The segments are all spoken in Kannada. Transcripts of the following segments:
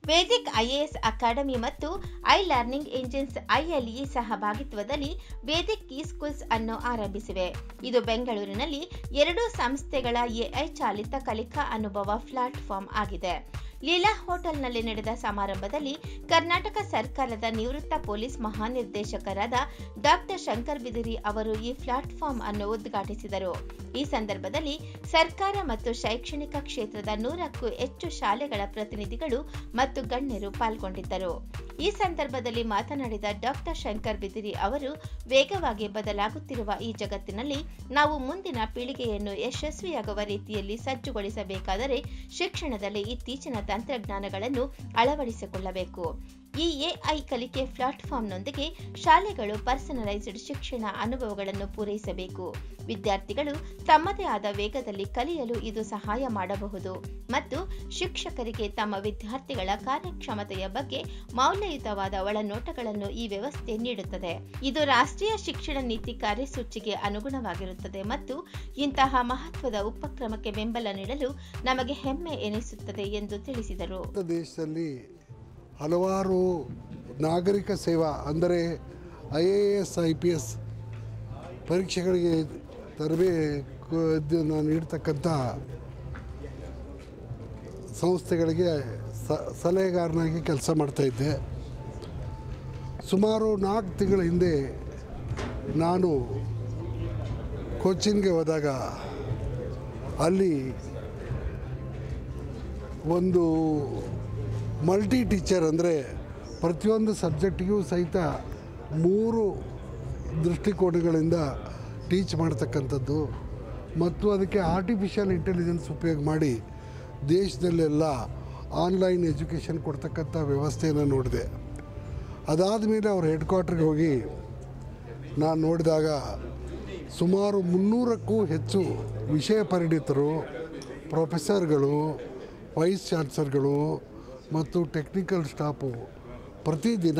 ವೇದಿಕ್ ಐಎಎಸ್ ಅಕಾಡೆಮಿ ಮತ್ತು ಐ ಲರ್ನಿಂಗ್ ಇಂಜಿನ್ಸ್ ಐಎಲ್ಇ ಸಹಭಾಗಿತ್ವದಲ್ಲಿ ವೇದಿಕ್ ಇ ಸ್ಕೂಲ್ಸ್ ಅನ್ನು ಆರಂಭಿಸಿವೆ ಇದು ಬೆಂಗಳೂರಿನಲ್ಲಿ ಎರಡು ಸಂಸ್ಥೆಗಳ ಎಐ ಚಾಲಿತ ಕಲಿಕಾ ಅನುಭವ ಪ್ಲಾಟ್ಫಾರ್ಮ್ ಆಗಿದೆ ಲೀಲಾ ಹೋಟೆಲ್ನಲ್ಲಿ ನಡೆದ ಸಮಾರಂಭದಲ್ಲಿ ಕರ್ನಾಟಕ ಸರ್ಕಾರದ ನಿವೃತ್ತ ಪೊಲೀಸ್ ಮಹಾನಿರ್ದೇಶಕರಾದ ಡಾಕ್ಟರ್ ಶಂಕರ್ ಬಿದಿರಿ ಅವರು ಈ ಪ್ಲಾಟ್ಫಾರ್ಮ್ ಅನ್ನು ಉದ್ಘಾಟಿಸಿದರು ಈ ಸಂದರ್ಭದಲ್ಲಿ ಸರ್ಕಾರ ಮತ್ತು ಶೈಕ್ಷಣಿಕ ಕ್ಷೇತ್ರದ ನೂರಕ್ಕೂ ಹೆಚ್ಚು ಶಾಲೆಗಳ ಪ್ರತಿನಿಧಿಗಳು ಮತ್ತು ಗಣ್ಯರು ಪಾಲ್ಗೊಂಡಿದ್ದರು ಈ ಸಂದರ್ಭದಲ್ಲಿ ಮಾತನಾಡಿದ ಡಾಕ್ಟರ್ ಶಂಕರ್ ಬಿದಿರಿ ಅವರು ವೇಗವಾಗಿ ಬದಲಾಗುತ್ತಿರುವ ಈ ಜಗತ್ತಿನಲ್ಲಿ ನಾವು ಮುಂದಿನ ಪೀಳಿಗೆಯನ್ನು ಯಶಸ್ವಿಯಾಗುವ ರೀತಿಯಲ್ಲಿ ಸಜ್ಜುಗೊಳಿಸಬೇಕಾದರೆ ಶಿಕ್ಷಣದಲ್ಲಿ ಇತ್ತೀಚಿನ ತಂತ್ರಜ್ಞಾನಗಳನ್ನು ಅಳವಡಿಸಿಕೊಳ್ಳಬೇಕು ಈ ಎಐ ಕಲಿಕೆ ಪ್ಲಾಟ್ಫಾರ್ಮ್ನೊಂದಿಗೆ ಶಾಲೆಗಳು ಪರ್ಸನಲೈಸ್ಡ್ ಶಿಕ್ಷಣ ಅನುಭವಗಳನ್ನು ಪೂರೈಸಬೇಕು ವಿದ್ಯಾರ್ಥಿಗಳು ತಮ್ಮದೇ ಆದ ವೇಗದಲ್ಲಿ ಕಲಿಯಲು ಇದು ಸಹಾಯ ಮಾಡಬಹುದು ಮತ್ತು ಶಿಕ್ಷಕರಿಗೆ ತಮ್ಮ ವಿದ್ಯಾರ್ಥಿಗಳ ಕಾರ್ಯಕ್ಷಮತೆಯ ಬಗ್ಗೆ ಮೌಲ್ಯಯುತವಾದ ಒಳನೋಟಗಳನ್ನು ಈ ವ್ಯವಸ್ಥೆ ನೀಡುತ್ತದೆ ಇದು ರಾಷ್ಟ್ರೀಯ ಶಿಕ್ಷಣ ನೀತಿ ಕಾರ್ಯಸೂಚಿಗೆ ಅನುಗುಣವಾಗಿರುತ್ತದೆ ಮತ್ತು ಇಂತಹ ಮಹತ್ವದ ಉಪಕ್ರಮಕ್ಕೆ ಬೆಂಬಲ ನೀಡಲು ನಮಗೆ ಹೆಮ್ಮೆ ಎನಿಸುತ್ತದೆ ಎಂದು ತಿಳಿಸಿದರು ಭಾರತ ದೇಶದಲ್ಲಿ ಹಲವಾರು ನಾಗರಿಕ ಸೇವಾ ಅಂದರೆ I A S I P S ಪರೀಕ್ಷೆಗಳಿಗೆ ತರಬೇತಿಯನ್ನು ನೀಡ್ತಕ್ಕಂಥ ಸಂಸ್ಥೆಗಳಿಗೆ ಸ ಸಲಹೆಗಾರನಾಗಿ ಕೆಲಸ ಮಾಡ್ತಾಯಿದ್ದೆ ಸುಮಾರು ನಾಲ್ಕು ತಿಂಗಳ ಹಿಂದೆ ನಾನು ಕೊಚ್ಚಿನ್ಗೆ ಹೋದಾಗ ಅಲ್ಲಿ ಒಂದು ಮಲ್ಟಿ ಟೀಚರ್ ಅಂದರೆ ಪ್ರತಿಯೊಂದು ಸಬ್ಜೆಕ್ಟಿಗೂ ಸಹಿತ ಮೂರು ದೃಷ್ಟಿಕೋನಗಳಿಂದ ಟೀಚ್ ಮಾಡ್ತಕ್ಕಂಥದ್ದು ಮತ್ತು ಅದಕ್ಕೆ ಆರ್ಟಿಫಿಷಿಯಲ್ ಇಂಟೆಲಿಜೆನ್ಸ್ ಉಪಯೋಗ ಮಾಡಿ ದೇಶದಲ್ಲೆಲ್ಲ ಆನ್ಲೈನ್ ಎಜುಕೇಷನ್ ಕೊಡ್ತಕ್ಕಂಥ ವ್ಯವಸ್ಥೆಯನ್ನು ನೋಡಿದೆ ಅದಾದ ಮೇಲೆ ಅವ್ರ ಹೆಡ್ ಕ್ವಾರ್ಟರ್ಗೆ ಹೋಗಿ ನಾನು ನೋಡಿದಾಗ ಸುಮಾರು ಮುನ್ನೂರಕ್ಕೂ ಹೆಚ್ಚು ವಿಷಯ ಪರಿಣಿತರು ಪ್ರೊಫೆಸರ್ಗಳು ವೈಸ್ ಚಾನ್ಸಲರ್ಗಳು ಮತ್ತು ಟೆಕ್ನಿಕಲ್ ಸ್ಟಾಫು ಪ್ರತಿದಿನ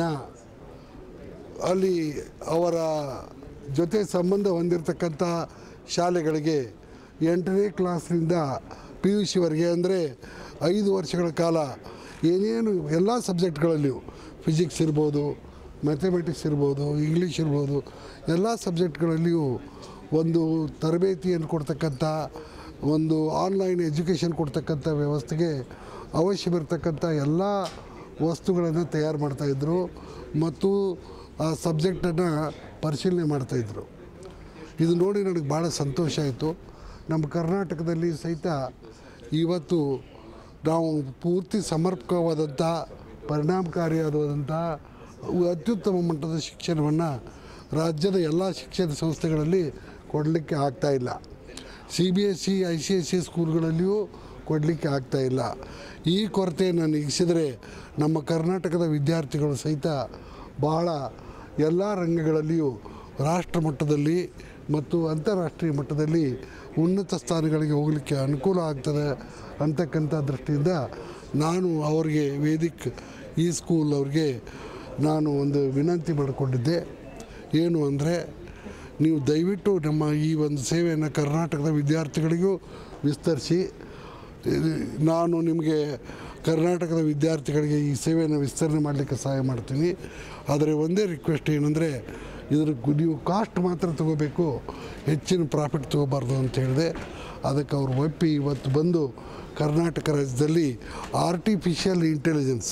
ಅಲ್ಲಿ ಅವರ ಜೊತೆ ಸಂಬಂಧ ಹೊಂದಿರತಕ್ಕಂಥ ಶಾಲೆಗಳಿಗೆ ಎಂಟನೇ ಕ್ಲಾಸ್ನಿಂದ ಪಿ ಯು ಸಿವರೆಗೆ ಅಂದರೆ ಐದು ವರ್ಷಗಳ ಕಾಲ ಏನೇನು ಎಲ್ಲ ಸಬ್ಜೆಕ್ಟ್ಗಳಲ್ಲಿಯೂ ಫಿಸಿಕ್ಸ್ ಇರ್ಬೋದು ಮ್ಯಾಥಮೆಟಿಕ್ಸ್ ಇರ್ಬೋದು ಇಂಗ್ಲೀಷ್ ಇರ್ಬೋದು ಎಲ್ಲ ಸಬ್ಜೆಕ್ಟ್ಗಳಲ್ಲಿಯೂ ಒಂದು ತರಬೇತಿಯನ್ನು ಕೊಡ್ತಕ್ಕಂಥ ಒಂದು ಆನ್ಲೈನ್ ಎಜುಕೇಷನ್ ಕೊಡ್ತಕ್ಕಂಥ ವ್ಯವಸ್ಥೆಗೆ ಅವಶ್ಯವಿರ್ತಕ್ಕಂಥ ಎಲ್ಲ ವಸ್ತುಗಳನ್ನು ತಯಾರು ಮಾಡ್ತಾಯಿದ್ರು ಮತ್ತು ಆ ಸಬ್ಜೆಕ್ಟನ್ನು ಪರಿಶೀಲನೆ ಮಾಡ್ತಾಯಿದ್ರು ಇದು ನೋಡಿ ನನಗೆ ಭಾಳ ಸಂತೋಷ ಆಯಿತು ನಮ್ಮ ಕರ್ನಾಟಕದಲ್ಲಿ ಸಹಿತ ಇವತ್ತು ನಾವು ಪೂರ್ತಿ ಸಮರ್ಪಕವಾದಂಥ ಪರಿಣಾಮಕಾರಿಯಾದಂಥ ಅತ್ಯುತ್ತಮ ಮಟ್ಟದ ಶಿಕ್ಷಣವನ್ನು ರಾಜ್ಯದ ಎಲ್ಲ ಶಿಕ್ಷಣ ಸಂಸ್ಥೆಗಳಲ್ಲಿ ಕೊಡಲಿಕ್ಕೆ ಆಗ್ತಾಯಿಲ್ಲ C B S C I C S C ಸ್ಕೂಲ್ಗಳಲ್ಲಿಯೂ ಕೊಡಲಿಕ್ಕೆ ಆಗ್ತಾಯಿಲ್ಲ ಈ ಕೊರತೆಯನ್ನು ನೀಗಿಸಿದರೆ ನಮ್ಮ ಕರ್ನಾಟಕದ ವಿದ್ಯಾರ್ಥಿಗಳು ಸಹಿತ ಬಹಳ ಎಲ್ಲ ರಂಗಗಳಲ್ಲಿಯೂ ರಾಷ್ಟ್ರ ಮಟ್ಟದಲ್ಲಿ ಮತ್ತು ಅಂತಾರಾಷ್ಟ್ರೀಯ ಮಟ್ಟದಲ್ಲಿ ಉನ್ನತ ಸ್ಥಾನಗಳಿಗೆ ಹೋಗಲಿಕ್ಕೆ ಅನುಕೂಲ ಆಗ್ತದೆ ಅಂತಕ್ಕಂಥ ದೃಷ್ಟಿಯಿಂದ ನಾನು ಅವರಿಗೆ ವೇದಿಕ್ ಈ ಸ್ಕೂಲ್ ಅವ್ರಿಗೆ ನಾನು ಒಂದು ವಿನಂತಿ ಮಾಡಿಕೊಂಡಿದ್ದೆ ಏನು ಅಂದರೆ ನೀವು ದಯವಿಟ್ಟು ನಮ್ಮ ಈ ಒಂದು ಸೇವೆಯನ್ನು ಕರ್ನಾಟಕದ ವಿದ್ಯಾರ್ಥಿಗಳಿಗೂ ವಿಸ್ತರಿಸಿ ಇದು ನಾನು ನಿಮಗೆ ಕರ್ನಾಟಕದ ವಿದ್ಯಾರ್ಥಿಗಳಿಗೆ ಈ ಸೇವೆಯನ್ನು ವಿಸ್ತರಣೆ ಮಾಡಲಿಕ್ಕೆ ಸಹಾಯ ಮಾಡ್ತೀನಿ ಆದರೆ ಒಂದೇ ರಿಕ್ವೆಸ್ಟ್ ಏನಂದರೆ ಇದ್ರ ಗು- ನೀವು ಕಾಸ್ಟ್ ಮಾತ್ರ ತಗೋಬೇಕು ಹೆಚ್ಚಿನ ಪ್ರಾಫಿಟ್ ತೊಗೋಬಾರ್ದು ಅಂತ ಹೇಳಿದೆ ಅದಕ್ಕೆ ಅವರು ಒಪ್ಪಿ ಇವತ್ತು ಬಂದು ಕರ್ನಾಟಕ ರಾಜ್ಯದಲ್ಲಿ artificial intelligence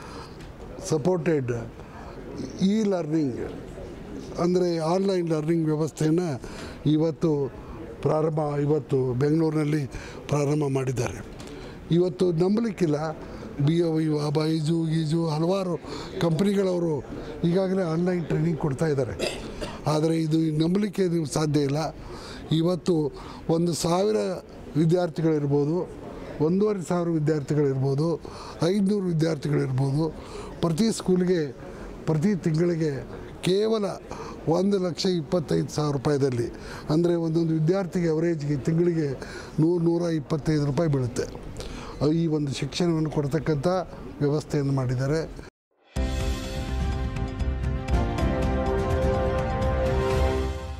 supported e learning ಅಂದರೆ ಆನ್ಲೈನ್ ಲರ್ನಿಂಗ್ ವ್ಯವಸ್ಥೆಯನ್ನು ಇವತ್ತು ಪ್ರಾರಂಭ ಇವತ್ತು ಬೆಂಗಳೂರಿನಲ್ಲಿ ಪ್ರಾರಂಭ ಮಾಡಿದ್ದಾರೆ ಇವತ್ತು ನಂಬಲಿಕ್ಕಿಲ್ಲ ಬಿ ಒ ಇ ಬೈಜು ಗೀಜು ಹಲವಾರು ಕಂಪ್ನಿಗಳವರು ಈಗಾಗಲೇ ಆನ್ಲೈನ್ ಟ್ರೈನಿಂಗ್ ಕೊಡ್ತಾ ಇದ್ದಾರೆ ಆದರೆ ಇದು ನಂಬಲಿಕ್ಕೆ ನೀವು ಸಾಧ್ಯ ಇಲ್ಲ ಇವತ್ತು ಒಂದು ಸಾವಿರ ವಿದ್ಯಾರ್ಥಿಗಳಿರ್ಬೋದು ಒಂದೂವರೆ ಸಾವಿರ ವಿದ್ಯಾರ್ಥಿಗಳಿರ್ಬೋದು ಐದುನೂರು ವಿದ್ಯಾರ್ಥಿಗಳಿರ್ಬೋದು ಪ್ರತಿ ಸ್ಕೂಲ್ಗೆ ಪ್ರತಿ ತಿಂಗಳಿಗೆ ಕೇವಲ ಒಂದು ಲಕ್ಷ ಇಪ್ಪತ್ತೈದು ಸಾವಿರ ರೂಪಾಯಿದಲ್ಲಿ ಅಂದರೆ ಒಂದೊಂದು ವಿದ್ಯಾರ್ಥಿಗೆ ಅವರೇಜ್ಗೆ ತಿಂಗಳಿಗೆ ನೂರು ನೂರ ಇಪ್ಪತ್ತೈದು ರೂಪಾಯಿ ಬೀಳುತ್ತೆ ಈ ಒಂದು ಶಿಕ್ಷಣವನ್ನು ಕೊಡ್ತಕ್ಕಂಥ ವ್ಯವಸ್ಥೆಯನ್ನು ಮಾಡಿದ್ದಾರೆ